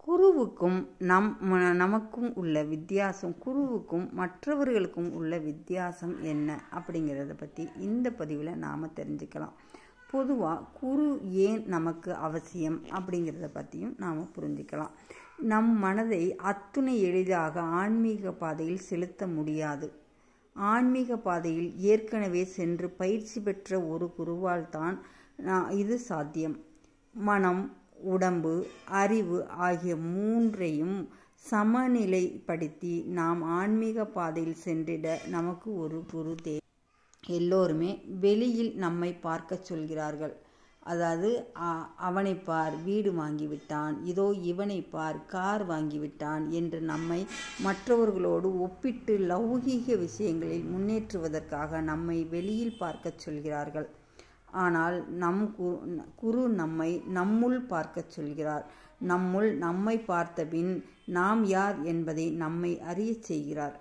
குருவுக்கும் நம் ம- நமக்கும் உள்ள வித்தியாசம் குருவுக்கும் மற்றவர்களுக்கும் உள்ள வித்தியாசம் என்ன அப்படிங்கிறத பற்றி இந்த பதிவில் நாம் தெரிஞ்சுக்கலாம் பொதுவாக குரு ஏன் நமக்கு அவசியம் அப்படிங்கிறத பற்றியும் நாம் புரிஞ்சுக்கலாம் நம் மனதை அத்துணை எளிதாக ஆன்மீக பாதையில் செலுத்த முடியாது ஆன்மீக பாதையில் ஏற்கனவே சென்று பயிற்சி பெற்ற ஒரு குருவால் தான் நா- இது சாத்தியம் மனம் உடம்பு அறிவு ஆகிய மூன்றையும் சமநிலைப்படுத்தி நாம் ஆன்மீக பாதையில் சென்றிட நமக்கு ஒரு குரு தேவை எல்லோருமே வெளியில் நம்மை பார்க்க சொல்கிறார்கள் அதாவது அ- அவனை பார் வீடு வாங்கிவிட்டான் இதோ இவனை பார் கார் வாங்கிவிட்டான் என்று நம்மை மற்றவர்களோடு ஒப்பிட்டு லௌகீக விஷயங்களில் முன்னேற்றுவதற்காக நம்மை வெளியில் பார்க்கச் சொல்கிறார்கள் ஆனால் நம் கு- குரு நம்மை நம்முள் பார்க்கச் சொல்கிறார் நம்முள் நம்மை பார்த்தபின் நாம் யார் என்பதை நம்மை அறியச் செய்கிறார்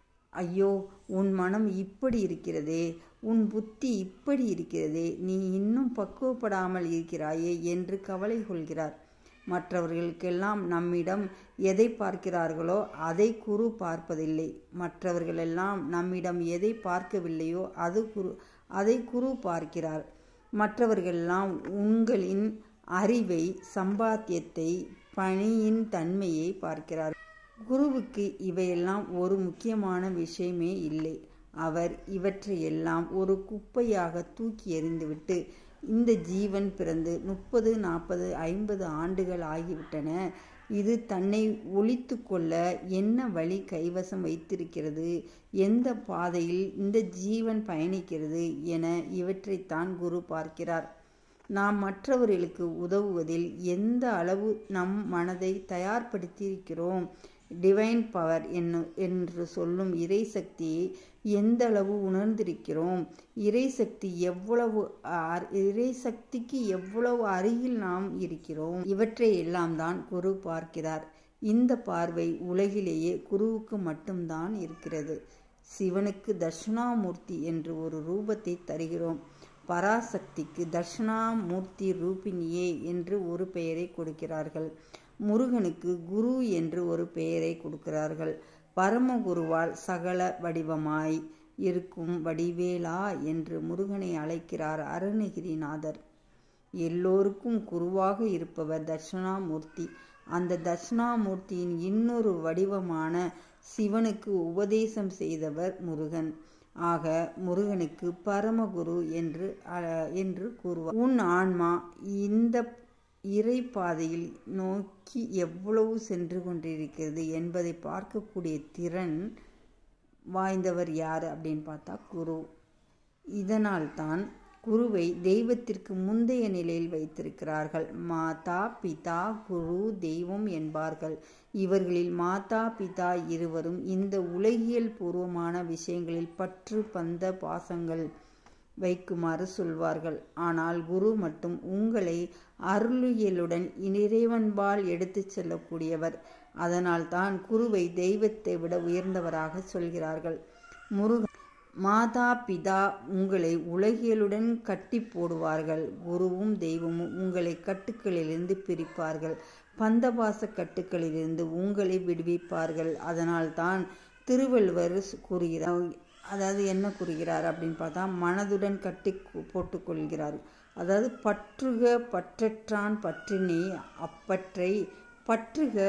ஐயோ உன் மனம் இப்படி இருக்கிறதே உன் புத்தி இப்படி இருக்கிறதே நீ இன்னும் பக்குவப்படாமல் இருக்கிறாயே என்று கவலை கொள்கிறார் மற்றவர்களுக்கெல்லாம் நம்மிடம் எதை பார்க்கிறார்களோ அதை குரு பார்ப்பதில்லை மற்றவர்களெல்லாம் நம்மிடம் எதை பார்க்கவில்லையோ அது குரு அதை குரு பார்க்கிறார் மற்றவர்களெல்லாம் உங்களின் அறிவை சம்பாத்தியத்தை பணியின் தன்மையை பார்க்கிறார் குருவுக்கு இவையெல்லாம் ஒரு முக்கியமான விஷயமே இல்லை அவர் இவற்றையெல்லாம் ஒரு குப்பையாக தூக்கி எறிந்துவிட்டு இந்த ஜீவன் பிறந்து முப்பது நாற்பது ஐம்பது ஆண்டுகள் ஆகிவிட்டன இது தன்னை ஒழித்து கொள்ள என்ன வழி கைவசம் வைத்திருக்கிறது எந்த பாதையில் இந்த ஜீவன் பயணிக்கிறது என இவற்றைத்தான் குரு பார்க்கிறார் நாம் மற்றவர்களுக்கு உதவுவதில் எந்த அளவு நம் மனதை தயார்படுத்தியிருக்கிறோம் டிவைன் பவர் என்ன என்று சொல்லும் இறைசக்தியை எந்த அளவு உணர்ந்திருக்கிறோம் இறைசக்தி எவ்வளவு அர்- இறைசக்திக்கு எவ்வளவு அருகில் நாம் இருக்கிறோம் இவற்றை எல்லாம் தான் குரு பார்க்கிறார் இந்த பார்வை உலகிலேயே குருவுக்கு மட்டும்தான் இருக்கிறது சிவனுக்கு தட்சிணாமூர்த்தி என்று ஒரு ரூபத்தை தருகிறோம் பராசக்திக்கு தட்சிணாமூர்த்தி ரூபிணியே என்று ஒரு பெயரை கொடுக்கிறார்கள் முருகனுக்கு குரு என்று ஒரு பெயரை கொடுக்கிறார்கள் பரமகுருவால் சகல வடிவமாய் இருக்கும் வடிவேலா என்று முருகனை அழைக்கிறார் அருணகிரிநாதர் எல்லோருக்கும் குருவாக இருப்பவர் தட்சிணாமூர்த்தி அந்த தட்சிணாமூர்த்தியின் இன்னொரு வடிவமான சிவனுக்கு உபதேசம் செய்தவர் முருகன் ஆக முருகனுக்கு பரமகுரு என்று அஹ், என்று கூறுவார் உன் ஆன்மா இந்த இறை பாதையில் நோக்கி எவ்வளவு சென்று கொண்டிருக்கிறது என்பதை பார்க்கக்கூடிய திறன் வாய்ந்தவர் யார் அப்படின்னு பார்த்தா குரு இதனால்தான் குருவை தெய்வத்திற்கு முந்தைய நிலையில் வைத்திருக்கிறார்கள் மாதா பிதா குரு தெய்வம் என்பார்கள் இவர்களில் மாதா பிதா இருவரும் இந்த உலகியல் பூர்வமான விஷயங்களில் பற்று பந்த பாசங்கள் வைக்குமாறு சொல்வார்கள் ஆனால் குரு மட்டும் உங்களை அருளியலுடன் இறைவன்பால் எடுத்துச் செல்லக்கூடியவர் அதனால் தான் குருவை தெய்வத்தை விட உயர்ந்தவராக சொல்கிறார்கள் முருகன் மாதா பிதா உங்களை உலகியலுடன் கட்டி போடுவார்கள் குருவும் தெய்வமும் உங்களை கட்டுக்களிலிருந்து பிரிப்பார்கள் பந்தபாச கட்டுக்களிலிருந்து உங்களை விடுவிப்பார்கள் அதனால் தான் திருவள்ளுவர் கூறுகிறார் அதாவது என்ன கூறுகிறார் அப்படின்னு பார்த்தா மனதுடன் கட்டி கு- போட்டுக்கொள்கிறார் அதாவது பற்றுக பற்றற்றான் பற்றினே அப்பற்றை பற்றுக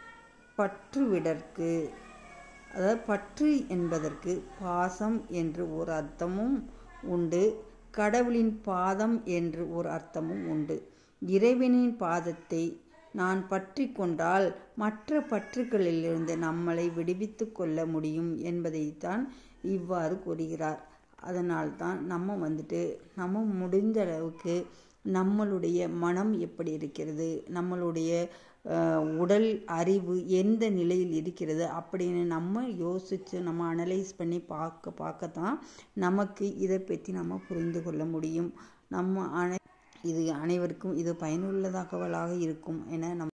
பற்றுவிடற்கு அதாவது பற்று என்பதற்கு பாசம் என்று ஒரு அர்த்தமும் உண்டு கடவுளின் பாதம் என்று ஒரு அர்த்தமும் உண்டு இறைவனின் பாதத்தை நான் பற்றி கொண்டால் மற்ற பற்றுகளிலிருந்து நம்மளை விடுவித்து கொள்ள முடியும் என்பதைத்தான் இவ்வாறு கூறுகிறார் அதனால்தான் நம்ம வந்துட்டு நம்ம முடிந்த அளவுக்கு நம்மளுடைய மனம் எப்படி இருக்கிறது நம்மளுடைய அஹ், உடல் அறிவு எந்த நிலையில் இருக்கிறது அப்படின்னு நம்ம யோசித்து நம்ம அனலைஸ் பண்ணி பார்க்க பார்க்கத்தான் நமக்கு இதை பற்றி நம்ம புரிந்து கொள்ள முடியும் நம்ம அனை இது அனைவருக்கும் இது பயனுள்ள தகவலாக இருக்கும் என நம்